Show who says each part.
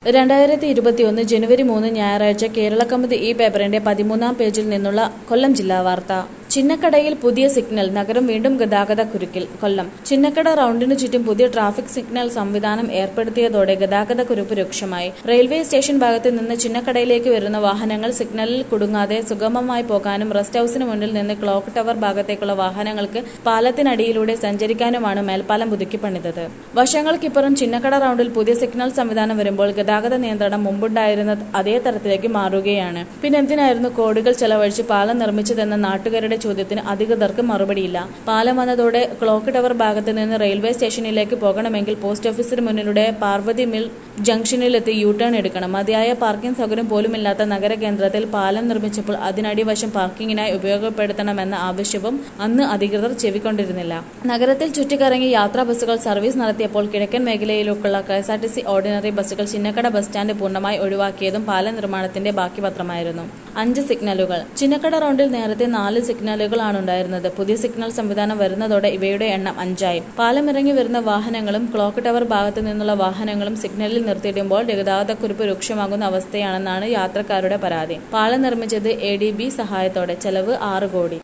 Speaker 1: രണ്ടായിരത്തി ഇരുപത്തിയൊന്ന് ജനുവരി മൂന്ന് ഞായറാഴ്ച കേരള കമ്മിറ്റി ഈ പേപ്പറിന്റെ പതിമൂന്നാം പേജിൽ നിന്നുള്ള കൊല്ലം ജില്ലാ വാർത്ത ചിന്നക്കടയിൽ പുതിയ സിഗ്നൽ നഗരം വീണ്ടും ഗതാഗത കുരുക്കിൽ കൊല്ലം ചിന്നക്കട റൌണ്ടിനു ചുറ്റും പുതിയ ട്രാഫിക് സിഗ്നൽ സംവിധാനം ഏർപ്പെടുത്തിയതോടെ ഗതാഗത കുരുക്ക് രൂക്ഷമായി റെയിൽവേ സ്റ്റേഷൻ ഭാഗത്ത് നിന്ന് ചിന്നക്കടയിലേക്ക് വരുന്ന വാഹനങ്ങൾ സിഗ്നലിൽ കുടുങ്ങാതെ സുഗമമായി പോകാനും റെസ്റ്റ് ഹൌസിന് മുന്നിൽ നിന്ന് ക്ലോക്ക് ടവർ ഭാഗത്തേക്കുള്ള വാഹനങ്ങൾക്ക് പാലത്തിനടിയിലൂടെ സഞ്ചരിക്കാനുമാണ് മേൽപ്പാലം പുതുക്കി പണിതത് വർഷങ്ങൾക്കിപ്പുറം ചിന്നക്കട റൌണ്ടിൽ പുതിയ സിഗ്നൽ സംവിധാനം വരുമ്പോൾ ഗതാഗത നിയന്ത്രണം മുമ്പുണ്ടായിരുന്ന അതേ തരത്തിലേക്ക് മാറുകയാണ് പിന്നെന്തിനായിരുന്നു കോടികൾ ചെലവഴിച്ച് പാലം നിർമ്മിച്ചതെന്ന നാട്ടുകാരുടെ ചോദ്യത്തിന് അധികൃതർക്ക് മറുപടിയില്ല പാലം വന്നതോടെ ക്ലോക്ക് ടവർ ഭാഗത്ത് നിന്ന് റെയിൽവേ സ്റ്റേഷനിലേക്ക് പോകണമെങ്കിൽ പോസ്റ്റ് ഓഫീസിന് മുന്നിലൂടെ പാർവതി മിൽ ജംഗ്ഷനിലെത്തി യു ടേൺ എടുക്കണം മതിയായ പാർക്കിംഗ് സൗകര്യം പോലുമില്ലാത്ത നഗരകേന്ദ്രത്തിൽ പാലം നിർമ്മിച്ചപ്പോൾ അതിനടിവശം പാർക്കിങ്ങിനായി ഉപയോഗപ്പെടുത്തണമെന്ന ആവശ്യവും അന്ന് അധികൃതർ ചെവിക്കൊണ്ടിരുന്നില്ല നഗരത്തിൽ ചുറ്റിക്കറങ്ങി യാത്രാ ബസ്സുകൾ സർവീസ് നടത്തിയപ്പോൾ കിഴക്കൻ മേഖലയിലേക്കുള്ള K S R T C ordinary ബസ്സുകൾ ചിന്നക്കട ബസ് സ്റ്റാൻഡ് പൂർണ്ണമായി ഒഴിവാക്കിയതും പാലം നിർമ്മാണത്തിന്റെ ബാക്കി പത്രമായിരുന്നു അഞ്ച് സിഗ്നലുകൾ ചിന്നക്കട റൗണ്ടിൽ നേരത്തെ നാല് സിഗ്നലുകളാണ് ഉണ്ടായിരുന്നത് പുതിയ സിഗ്നൽ സംവിധാനം വരുന്നതോടെ ഇവയുടെ എണ്ണം അഞ്ചായി പാലം ഇറങ്ങി വരുന്ന വാഹനങ്ങളും ക്ലോക്ക് ടവർ ഭാഗത്തു നിന്നുള്ള വാഹനങ്ങളും സിഗ്നലിൽ നിർത്തിയിടുമ്പോൾ ഗതാഗതക്കുറിപ്പ് രൂക്ഷമാകുന്ന അവസ്ഥയാണെന്നാണ് യാത്രക്കാരുടെ പരാതി പാലം നിർമ്മിച്ചത് എ ഡി ബി സഹായത്തോടെ ചെലവ് ആറ് കോടി